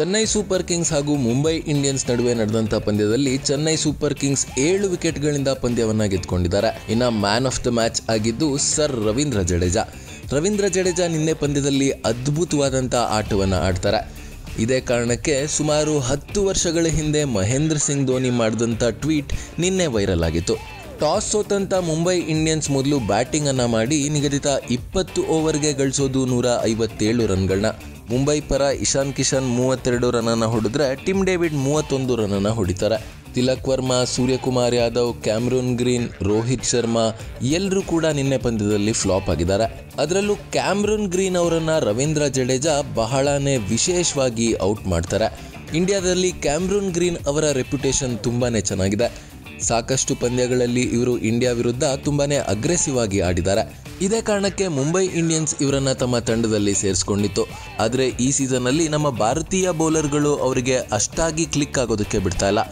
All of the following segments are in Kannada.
ಚೆನ್ನೈ ಸೂಪರ್ ಕಿಂಗ್ಸ್ ಹಾಗೂ ಮುಂಬೈ ಇಂಡಿಯನ್ಸ್ ನಡುವೆ ನಡೆದಂಥ ಪಂದ್ಯದಲ್ಲಿ ಚೆನ್ನೈ ಸೂಪರ್ ಕಿಂಗ್ಸ್ ಏಳು ವಿಕೆಟ್ಗಳಿಂದ ಪಂದ್ಯವನ್ನ ಗೆದ್ದುಕೊಂಡಿದ್ದಾರೆ ಇನ್ನು ಮ್ಯಾನ್ ಆಫ್ ದ ಮ್ಯಾಚ್ ಆಗಿದ್ದು ಸರ್ ರವೀಂದ್ರ ಜಡೇಜಾ ರವೀಂದ್ರ ಜಡೇಜಾ ನಿನ್ನೆ ಪಂದ್ಯದಲ್ಲಿ ಅದ್ಭುತವಾದಂಥ ಆಟವನ್ನು ಆಡ್ತಾರೆ ಇದೇ ಕಾರಣಕ್ಕೆ ಸುಮಾರು ಹತ್ತು ವರ್ಷಗಳ ಹಿಂದೆ ಮಹೇಂದ್ರ ಸಿಂಗ್ ಧೋನಿ ಮಾಡಿದಂಥ ಟ್ವೀಟ್ ನಿನ್ನೆ ವೈರಲ್ ಆಗಿತ್ತು ಟಾಸ್ ಸೋತಂತ ಮುಂಬೈ ಇಂಡಿಯನ್ಸ್ ಮೊದಲು ಬ್ಯಾಟಿಂಗ್ ಅನ್ನ ಮಾಡಿ ನಿಗದಿತ ಇಪ್ಪತ್ತು ಓವರ್ಗೆ ಗಳಿಸೋದು ನೂರ ಐವತ್ತೇಳು ರನ್ಗಳನ್ನ ಮುಂಬೈ ಪರ ಇಶಾನ್ ಕಿಶನ್ ಮೂವತ್ತೆರಡು ರನ್ನನ್ನು ಹೊಡೆದ್ರೆ ಟಿಮ್ ಡೇವಿಡ್ ಮೂವತ್ತೊಂದು ರನ್ನನ್ನು ಹೊಡಿತಾರೆ ತಿಲಕ್ ವರ್ಮಾ ಸೂರ್ಯಕುಮಾರ್ ಯಾದವ್ ಕ್ಯಾಮ್ರೂನ್ ಗ್ರೀನ್ ರೋಹಿತ್ ಶರ್ಮಾ ಎಲ್ಲರೂ ಕೂಡ ನಿನ್ನೆ ಪಂದ್ಯದಲ್ಲಿ ಫ್ಲಾಪ್ ಆಗಿದ್ದಾರೆ ಅದರಲ್ಲೂ ಕ್ಯಾಮ್ರೂನ್ ಗ್ರೀನ್ ಅವರನ್ನ ರವೀಂದ್ರ ಜಡೇಜಾ ಬಹಳನೇ ವಿಶೇಷವಾಗಿ ಔಟ್ ಮಾಡ್ತಾರೆ ಇಂಡಿಯಾದಲ್ಲಿ ಕ್ಯಾಮ್ರೂನ್ ಗ್ರೀನ್ ಅವರ ರೆಪ್ಯುಟೇಷನ್ ತುಂಬಾನೇ ಚೆನ್ನಾಗಿದೆ ಸಾಕಷ್ಟು ಪಂದ್ಯಗಳಲ್ಲಿ ಇವರು ಇಂಡಿಯಾ ವಿರುದ್ಧ ತುಂಬಾನೇ ಅಗ್ರೆಸಿವ್ ಆಗಿ ಆಡಿದ್ದಾರೆ ಇದೇ ಕಾರಣಕ್ಕೆ ಮುಂಬೈ ಇಂಡಿಯನ್ಸ್ ಇವರನ್ನ ತಮ್ಮ ತಂಡದಲ್ಲಿ ಸೇರಿಸ್ಕೊಂಡಿತ್ತು ಆದರೆ ಈ ಸೀಸನ್ನಲ್ಲಿ ನಮ್ಮ ಭಾರತೀಯ ಬೌಲರ್ಗಳು ಅವರಿಗೆ ಅಷ್ಟಾಗಿ ಕ್ಲಿಕ್ ಆಗೋದಕ್ಕೆ ಬಿಡ್ತಾ ಇಲ್ಲ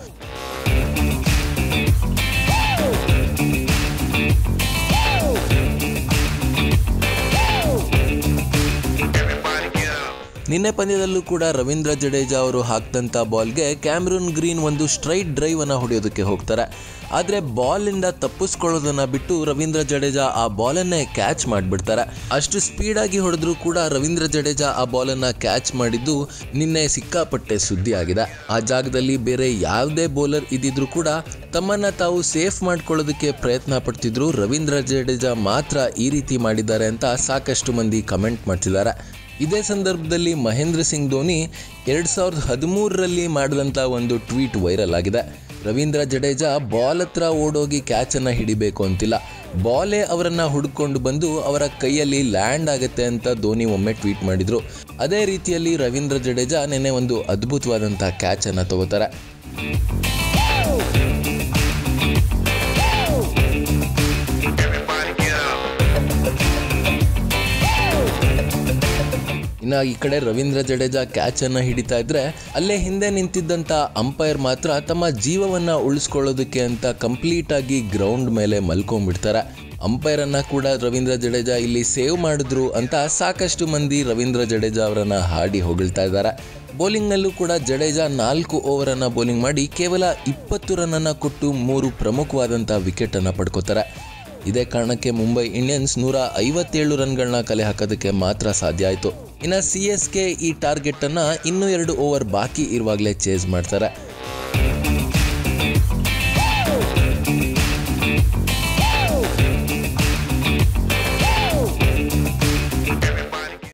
ನಿನ್ನೆ ಪಂದ್ಯದಲ್ಲೂ ಕೂಡ ರವೀಂದ್ರ ಜಡೇಜಾ ಅವರು ಹಾಕ್ದಂಥ ಬಾಲ್ಗೆ ಕ್ಯಾಮ್ರೂನ್ ಗ್ರೀನ್ ಒಂದು ಸ್ಟ್ರೈಟ್ ಡ್ರೈವ್ ಅನ್ನು ಹೊಡೆಯೋದಕ್ಕೆ ಹೋಗ್ತಾರೆ ಆದರೆ ಬಾಲಿಂದ ತಪ್ಪಿಸ್ಕೊಳ್ಳೋದನ್ನ ಬಿಟ್ಟು ರವೀಂದ್ರ ಜಡೇಜಾ ಆ ಬಾಲನ್ನೇ ಕ್ಯಾಚ್ ಮಾಡಿಬಿಡ್ತಾರೆ ಅಷ್ಟು ಸ್ಪೀಡಾಗಿ ಹೊಡೆದ್ರೂ ಕೂಡ ರವೀಂದ್ರ ಜಡೇಜಾ ಆ ಬಾಲನ್ನು ಕ್ಯಾಚ್ ಮಾಡಿದ್ದು ನಿನ್ನೆ ಸಿಕ್ಕಾಪಟ್ಟೆ ಸುದ್ದಿ ಆಗಿದೆ ಆ ಜಾಗದಲ್ಲಿ ಬೇರೆ ಯಾವುದೇ ಬೌಲರ್ ಇದ್ದಿದ್ರು ಕೂಡ ತಮ್ಮನ್ನ ತಾವು ಸೇಫ್ ಮಾಡ್ಕೊಳ್ಳೋದಕ್ಕೆ ಪ್ರಯತ್ನ ಪಡ್ತಿದ್ರು ರವೀಂದ್ರ ಜಡೇಜಾ ಮಾತ್ರ ಈ ರೀತಿ ಮಾಡಿದ್ದಾರೆ ಅಂತ ಸಾಕಷ್ಟು ಮಂದಿ ಕಮೆಂಟ್ ಮಾಡ್ತಿದ್ದಾರೆ ಇದೇ ಸಂದರ್ಭದಲ್ಲಿ ಮಹೇಂದ್ರ ಸಿಂಗ್ ಧೋನಿ ಎರಡು ಸಾವಿರದ ಹದಿಮೂರರಲ್ಲಿ ಮಾಡಿದಂಥ ಒಂದು ಟ್ವೀಟ್ ವೈರಲ್ ಆಗಿದೆ ರವೀಂದ್ರ ಜಡೇಜಾ ಬಾಲ್ ಹತ್ರ ಓಡೋಗಿ ಕ್ಯಾಚನ್ನು ಹಿಡಿಬೇಕು ಅಂತಿಲ್ಲ ಬಾಲೇ ಅವರನ್ನು ಹುಡ್ಕೊಂಡು ಬಂದು ಅವರ ಕೈಯಲ್ಲಿ ಲ್ಯಾಂಡ್ ಆಗುತ್ತೆ ಅಂತ ಧೋನಿ ಒಮ್ಮೆ ಟ್ವೀಟ್ ಮಾಡಿದರು ಅದೇ ರೀತಿಯಲ್ಲಿ ರವೀಂದ್ರ ಜಡೇಜಾ ನಿನ್ನೆ ಒಂದು ಅದ್ಭುತವಾದಂಥ ಕ್ಯಾಚನ್ನು ತಗೋತಾರೆ ಇನ್ನು ಈ ಕಡೆ ರವೀಂದ್ರ ಜಡೇಜಾ ಕ್ಯಾಚ್ ಅನ್ನ ಹಿಡಿತಾ ಇದ್ರೆ ಅಲ್ಲೇ ಹಿಂದೆ ನಿಂತಿದ್ದಂತ ಅಂಪೈರ್ ಮಾತ್ರ ತಮ್ಮ ಜೀವವನ್ನ ಉಳಿಸ್ಕೊಳ್ಳೋದಕ್ಕೆ ಅಂತ ಕಂಪ್ಲೀಟ್ ಆಗಿ ಗ್ರೌಂಡ್ ಮೇಲೆ ಮಲ್ಕೊಂಡ್ಬಿಡ್ತಾರೆ ಅಂಪೈರ್ ಅನ್ನ ಕೂಡ ರವೀಂದ್ರ ಜಡೇಜಾ ಇಲ್ಲಿ ಸೇವ್ ಮಾಡಿದ್ರು ಅಂತ ಸಾಕಷ್ಟು ಮಂದಿ ರವೀಂದ್ರ ಜಡೇಜಾ ಅವರನ್ನ ಹಾಡಿ ಹೊಗಳ್ತಾ ಇದ್ದಾರೆ ಬೌಲಿಂಗ್ನಲ್ಲೂ ಕೂಡ ಜಡೇಜಾ ನಾಲ್ಕು ಓವರನ್ನು ಬೌಲಿಂಗ್ ಮಾಡಿ ಕೇವಲ ಇಪ್ಪತ್ತು ರನ್ನನ್ನು ಕೊಟ್ಟು ಮೂರು ಪ್ರಮುಖವಾದಂಥ ವಿಕೆಟನ್ನು ಪಡ್ಕೋತಾರೆ ಇದೇ ಕಾರಣಕ್ಕೆ ಮುಂಬೈ ಇಂಡಿಯನ್ಸ್ ನೂರ ಐವತ್ತೇಳು ರನ್ಗಳನ್ನ ಕಲೆ ಹಾಕೋದಕ್ಕೆ ಮಾತ್ರ ಸಾಧ್ಯ ಆಯಿತು ಇನ್ನು ಸಿ ಎಸ್ ಕೆ ಈ ಟಾರ್ಗೆಟನ್ನು ಇನ್ನೂ ಎರಡು ಓವರ್ ಬಾಕಿ ಇರುವಾಗಲೇ ಚೇಸ್ ಮಾಡ್ತಾರೆ